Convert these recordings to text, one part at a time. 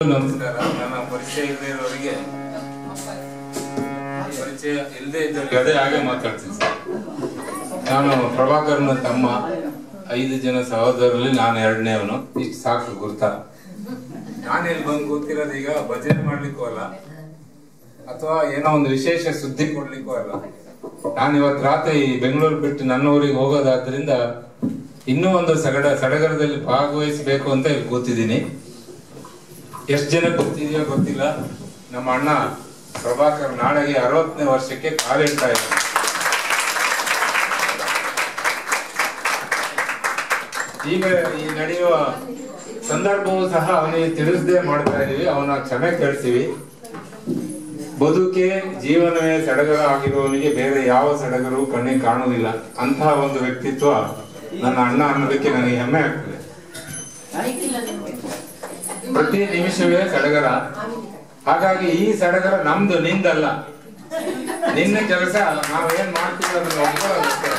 ನಮಸ್ಕಾರ ನನ್ನ ಪರಿಚಯ ಇಲ್ಲದೆ ಇರೋರಿಗೆ ಪರಿಚಯ ಇಲ್ಲದೆ ಇದ್ದವರಿಗೆ ಅದೇ ಹಾಗೆ ಮಾತಾಡ್ತೀನಿ ಸರ್ ನಾನು ಪ್ರಭಾಕರ್ನ ತಮ್ಮ ಐದು ಜನ ಸಹೋದರರಲ್ಲಿ ನಾನು ಎರಡನೇವನು ಇಷ್ಟು ಸಾಕು ಗುರ್ತ ನಾನು ಇಲ್ಲಿ ಬಂದು ಕೂತಿರೋದು ಈಗ ಭಜನೆ ಮಾಡ್ಲಿಕ್ಕೂ ಅಲ್ಲ ಅಥವಾ ಏನೋ ಒಂದು ವಿಶೇಷ ಸುದ್ದಿ ಕೊಡ್ಲಿಕ್ಕೂ ಅಲ್ಲ ನಾನು ಇವತ್ತು ರಾತ್ರಿ ಬೆಂಗಳೂರು ಬಿಟ್ಟು ನನ್ನ ಊರಿಗೆ ಹೋಗೋದಾದ್ರಿಂದ ಇನ್ನೂ ಒಂದು ಸಗಡ ಸಡಗರದಲ್ಲಿ ಭಾಗವಹಿಸಬೇಕು ಅಂತ ಇಲ್ಲಿ ಕೂತಿದ್ದೀನಿ ಎಷ್ಟು ಜನ ಗೊತ್ತಿದೆಯೋ ಗೊತ್ತಿಲ್ಲ ನಮ್ಮ ಅಣ್ಣ ಪ್ರಭಾಕರ್ ನಾಳೆಗೆ ಅರವತ್ತನೇ ವರ್ಷಕ್ಕೆ ಕಾಲಿಡ್ತಾ ಇದ್ದಾರೆ ಈಗ ಈ ನಡೆಯುವ ಸಂದರ್ಭವೂ ಸಹ ಅವನಿಗೆ ತಿಳಿಸದೆ ಮಾಡ್ತಾ ಇದೀವಿ ಅವನ ಕ್ಷಮೆ ಕೇಳ್ತೀವಿ ಬದುಕೆ ಜೀವನವೇ ಸಡಗರ ಆಗಿರುವವನಿಗೆ ಬೇರೆ ಯಾವ ಸಡಗರವೂ ಕಣ್ಣಿಗೆ ಕಾಣುವುದಿಲ್ಲ ಅಂತಹ ಒಂದು ವ್ಯಕ್ತಿತ್ವ ನನ್ನ ಅಣ್ಣ ಅನ್ನೋದಕ್ಕೆ ನನಗೆ ಹೆಮ್ಮೆ ಆಗ್ತದೆ ಪ್ರತಿ ನಿಮಿಷವೇ ಸಡಗರ ಹಾಗಾಗಿ ಈ ಸಡಗರ ನಮ್ದು ನಿಂದಲ್ಲ ನಿನ್ನ ಕೆಲಸ ನಾವೇನ್ ಮಾಡ್ತೀವಿ ಅದನ್ನ ಒಪ್ಕೊಳ್ಳೋದಷ್ಟೇ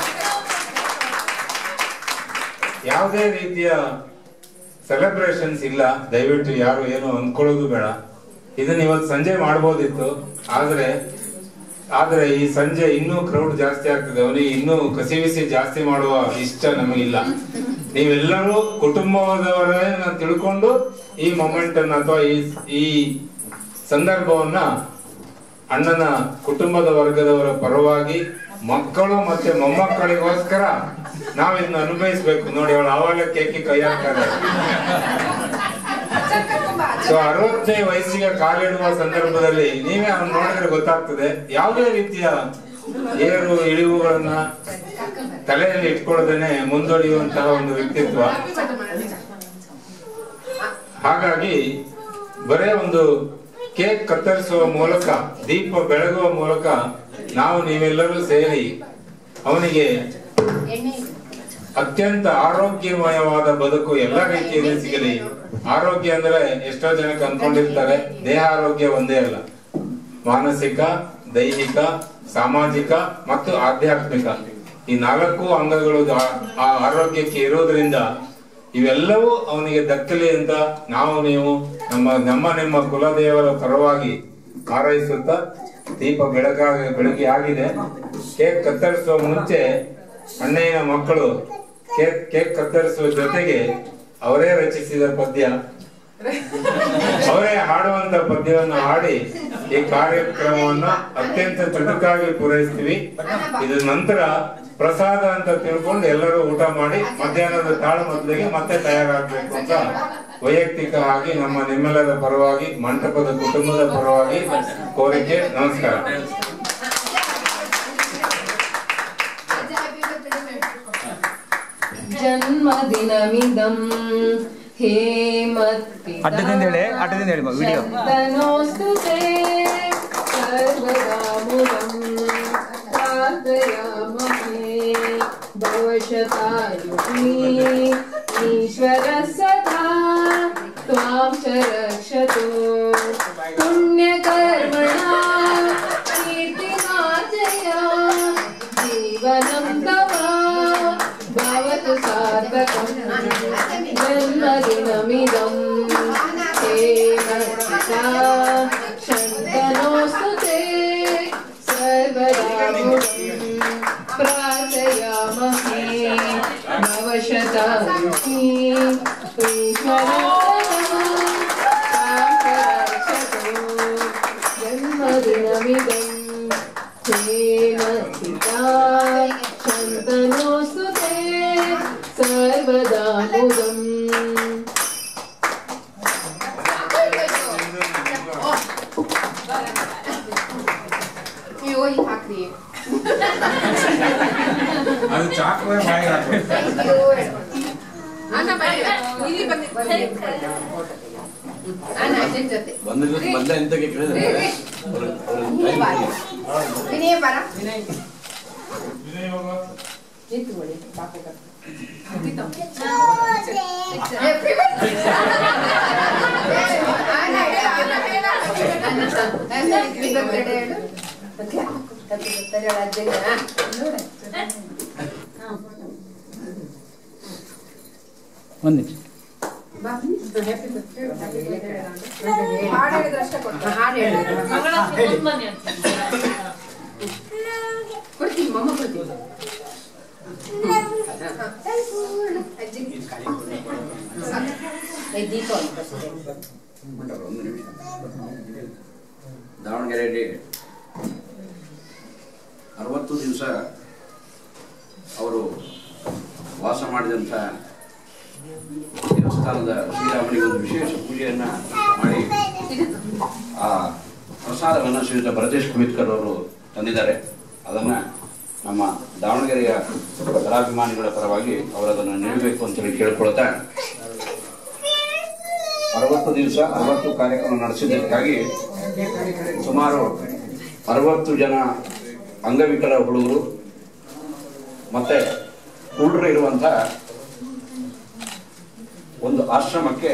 ಯಾವುದೇ ರೀತಿಯ ಸೆಲೆಬ್ರೇಷನ್ಸ್ ಇಲ್ಲ ದಯವಿಟ್ಟು ಯಾರು ಏನು ಅನ್ಕೊಳ್ಳೋದು ಬೇಡ ಇದನ್ನ ಇವತ್ತು ಸಂಜೆ ಮಾಡ್ಬೋದಿತ್ತು ಆದ್ರೆ ಆದ್ರೆ ಈ ಸಂಜೆ ಇನ್ನೂ ಕ್ರೌಡ್ ಜಾಸ್ತಿ ಆಗ್ತದೆ ಅವನಿಗೆ ಇನ್ನೂ ಕಸಿವಿಸಿ ಜಾಸ್ತಿ ಮಾಡುವ ಇಷ್ಟ ನಮಗಿಲ್ಲ ನೀವೆಲ್ಲರೂ ಕುಟುಂಬದವರನ್ನ ತಿಳ್ಕೊಂಡು ಈ ಮೊಮೆಂಟ್ ಅನ್ನ ಅಥವಾ ಈ ಈ ಸಂದರ್ಭವನ್ನ ಅಣ್ಣನ ಕುಟುಂಬದ ವರ್ಗದವರ ಪರವಾಗಿ ಮಕ್ಕಳು ಮತ್ತೆ ಮೊಮ್ಮಕ್ಕಳಿಗೋಸ್ಕರ ನಾವ್ ಇದನ್ನ ಅನುಭವಿಸ್ಬೇಕು ನೋಡಿ ಅವಳು ಆವಾಗಲೇ ಕೇಕಿ ಕೈ ಹಾಕ್ತಾರೆ ಸೊ ಅರವತ್ತನೇ ವಯಸ್ಸಿಗೆ ಕಾಲಿಡುವ ಸಂದರ್ಭದಲ್ಲಿ ನೀವೇ ಅವ್ನು ನೋಡಿದ್ರೆ ಗೊತ್ತಾಗ್ತದೆ ಯಾವುದೇ ರೀತಿಯ ಏರು ಇಳಿವುಗಳನ್ನ ತಲೆಯಲ್ಲಿ ಇಟ್ಕೊಳ್ಳದೇನೆ ಮುಂದುವರಿಯುವಂತಹ ಒಂದು ವ್ಯಕ್ತಿತ್ವ ಹಾಗಾಗಿ ಬರೇ ಒಂದು ಕೇಕ್ ಕತ್ತರಿಸುವ ಮೂಲಕ ದೀಪ ಬೆಳಗುವ ಮೂಲಕ ನಾವು ನೀವೆಲ್ಲರೂ ಸೇರಿ ಅವನಿಗೆ ಅತ್ಯಂತ ಆರೋಗ್ಯಮಯವಾದ ಬದುಕು ಎಲ್ಲ ರೀತಿಯಲ್ಲಿ ಸಿಗಲಿ ಆರೋಗ್ಯ ಅಂದ್ರೆ ಎಷ್ಟೋ ಜನಕ್ಕೆ ಅನ್ಕೊಂಡಿರ್ತಾರೆ ದೇಹ ಆರೋಗ್ಯ ಒಂದೇ ಅಲ್ಲ ಮಾನಸಿಕ ದೈಹಿಕ ಸಾಮಾಜಿಕ ಮತ್ತು ಆಧ್ಯಾತ್ಮಿಕ ಈ ನಾಲ್ಕು ಅಂಗಗಳು ಆ- ಆ ಆರೋಗ್ಯಕ್ಕೆ ಇರೋದ್ರಿಂದ ಇವೆಲ್ಲವೂ ಅವನಿಗೆ ದಕ್ಕಲಿ ಅಂತ ನಾವು ನೀವು ನಮ್ಮ ನಮ್ಮ ನಿಮ್ಮ ಕುಲದೇವರ ಪರವಾಗಿ ಹಾರೈಸುತ್ತಾ ದೀಪ ಬೆಳಕಾಗಿ ಬೆಳಗಿ ಆಗಿದೆ ಕೇಕ್ ಕತ್ತರಿಸುವ ಮುಂಚೆ ಅಣ್ಣಯ್ಯನ ಮಕ್ಕಳು ಕೇಕ್ ಕೇಕ್ ಕತ್ತರಿಸುವ ಜೊತೆಗೆ ಅವರೇ ರಚಿಸಿದ ಪದ್ಯ ಅವರೇ ಹಾಡುವಂತ ಪದ್ಯವನ್ನು ಹಾಡಿ ಈ ಕಾರ್ಯಕ್ರಮವನ್ನ ಅತ್ಯಂತ ಚುಟುಕಾಗಿ ಪೂರೈಸ್ತೀವಿ ಇದು ನಂತರ ಪ್ರಸಾದ ಅಂತ ತಿಳ್ಕೊಂಡು ಎಲ್ಲರೂ ಊಟ ಮಾಡಿ ಮಧ್ಯಾಹ್ನದ ತಾಳು ಮೊದಲಿಗೆ ಮತ್ತೆ ತಯಾರಾಗಬೇಕು ಅಂತ ವೈಯಕ್ತಿಕವಾಗಿ ನಮ್ಮ ನಿಮ್ಮೆಲ್ಲರ ಪರವಾಗಿ ಮಂಟಪದ ಕುಟುಂಬದ ಪರವಾಗಿ ಕೋರಿಕೆ ನಮಸ್ಕಾರ ಜನ್ಮದಿನಮಿದಂ ಹೇಮತ್ತಿ ಅಡ್ಡದಿಂದ ಹೇಳಿ, ಅಡ್ಡದಿಂದ ಹೇಳಿ, ಮ- ವಿಡಿಯೋ. ಶಬ್ದನೋಸ್ತು ತೇ ಸರ್ವದಾಮುದಂ ಪ್ರಾರ್ಥಯಾಮಹೇ ಭವಶತಾಯುಷಿ ಈಶ್ವರ ಸದಾ ತ್ವಾಂ ಚ ರಕ್ಷತು ಪುಣ್ಯಕರ್ಮಣ ಕೀರ್ತಿಮಾರ್ಜಯ जीवनं तव भवतु सार्थकं जन्मदिनमिदं तेन पिता शन्तनोऽस्तु ते सर्वदा मुदं प्रार्थयामहे नवशतायुषी जन्मदिनमिदं तेन पिता शन्तनोऽस्तु ते सर्वदा मुदम् ನೀವು ಹೋಗಿ ಹಾಕ್ರಿ ಅದು ಚಾಕುವೆ ಬಾಯಿಗೆ ಹಾಕ್ಬೇಕು. ಅಣ್ಣ ಬನ್ನಿ ಇಲ್ಲಿ ಬನ್ನಿ ಅಣ್ಣ ಅಣ್ಣನ ಜೊತೆ ಬಂದಿರೋದು ಮೊದಲೇ ಎಂತಕ್ಕೆ ಕೇಳಿದ್ರೆ ಅವ್ರು- ಅವ್ರು time ಕೊಡಿ. ವಿನಯ ಬರ ವಿನಯ್ ಬಾಬಾ. ನಿಂತ್ಕೊಳ್ಳಿ ಪಾಪ Happy birthday. ಅಣ್ಣ ಅಣ್ಣ happy birthday ಹೇಳು. Okay, happy birthday ಹೇಳು ಅಜ್ಜಂಗೆ. ನೋಡು. ಒಂದು ನಿಮಿಷ ಬಾ. ಹ್ಯಾಪಿ ಹಾಡು ಹೇಳಿದ್ರಷ್ಟೇ ಕೊಡ್ತಾರೆ ಹಾಡು ಹೇಳಿದ್ರು ಕೊಡ್ತೀನಿ ಮಮ್ಮ ಕೊಡ್ತೀನಿ ಅಜ್ಜಿ ಏ, ದೀಪ ಒಂದು ಕೊಡ್ತೀನಿ. ಒಂದು ನಿಮಿಷ ದಾವಣಗೆರೆಯಲ್ಲಿ ಅರವತ್ತು ದಿವಸ ಅವರು ವಾಸ ಮಾಡಿದಂಥ ದೇವಸ್ಥಾನದ ಶ್ರೀರಾಮನಿಗೆ ಒಂದು ವಿಶೇಷ ಪೂಜೆಯನ್ನ ಮಾಡಿ ಆ ಪ್ರಸಾದವನ್ನು ಶ್ರೀಯುತ ಭರತೇಶ್ ಕುಮಿತ್ಕರ್ ಅವರು ತಂದಿದ್ದಾರೆ ಅದನ್ನ ನಮ್ಮ ದಾವಣಗೆರೆಯ ಕಲಾಭಿಮಾನಿಗಳ ಪರವಾಗಿ ಅವರದನ್ನು ನೀಡಬೇಕು ಅಂತೇಳಿ ಕೇಳ್ಕೊಳ್ತಾ ಅರವತ್ತು ದಿವಸ ಅರವತ್ತು ಕಾರ್ಯಕ್ರಮ ನಡೆಸಿದ್ದಕ್ಕಾಗಿ ಸುಮಾರು ಅರವತ್ತು ಜನ ಅಂಗವಿಕಲ ಹುಡುಗರು ಮತ್ತೆ ಹುಡುಗರು ಇರುವಂತ ಒಂದು ಆಶ್ರಮಕ್ಕೆ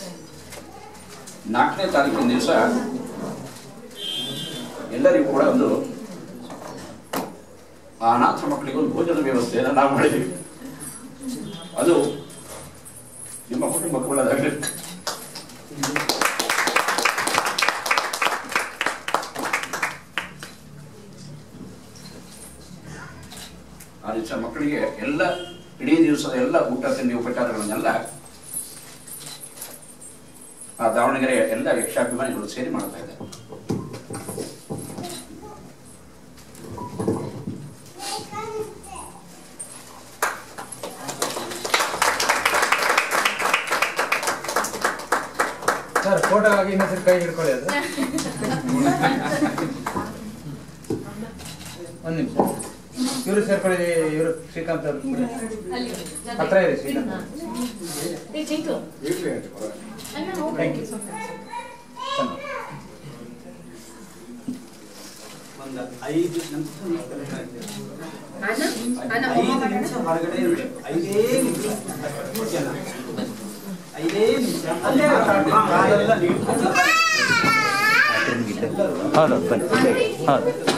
ನಾಲ್ಕನೇ ತಾರೀಕಿನ ದಿವಸ ಎಲ್ಲರಿಗೂ ಕೂಡ ಒಂದು ಆ ಅನಾಥ ಮಕ್ಕಳಿಗೆ ಒಂದು ಭೋಜನ ವ್ಯವಸ್ಥೆಯನ್ನು ನಾವು ಮಾಡಿದ್ದೀವಿ ಅದು ನಿಮ್ಮ ಕುಟುಂಬಕ್ಕೆ ಒಳ್ಳೆದಾಗಲಿ ಆ ದಿವಸ ಮಕ್ಕಳಿಗೆ ಎಲ್ಲ ಇಡೀ ದಿವಸದ ಎಲ್ಲ ಊಟ ತಿಂಡಿ ಉಪಚಾರಗಳನ್ನೆಲ್ಲ ಆ ದಾವಣಗೆರೆಯ ಎಲ್ಲ ಯಕ್ಷಾಭಿಮಾನಿಗಳು ಸೇರಿ ಮಾಡ್ತಾ ಇದ್ದಾರೆ ಸರ್ ಫೋಟೋ ಆಗಿ ಇನ್ನೊಂದ್ಸರಿ ಕೈ ಹಿಡ್ಕೊಳ್ಳಿ ಅದು ಒಂದು ನಿಮಿಷ ಇವರು ಸೇರ್ಕೊಳ್ಳಿ ಇವರು ಶ್ರೀಕಾಂತ್ ಅವರು ಹತ್ರ ಇದೆ ಶ್ರೀಕಾಂತ್ ಥ್ಯಾಂಕ್ ಯು ಒಂದು ಐದು ನಿಮಿಷ ಅಣ್ಣ ಅಣ್ಣ ಐದು ನಿಮಿಷ ಹೊರಗಡೆ ಇರ್ಬೇಕು. ಐದೇ ನಿಮಿಷ ಜನ. ಐದೇ ನಿಮಿಷ ಅಲ್ಲೇ ಕಾಲೆಲ್ಲ ನೀಡ್ಕೊಂಡು ಹೌದು ಬನ್ನಿ ಹೌದು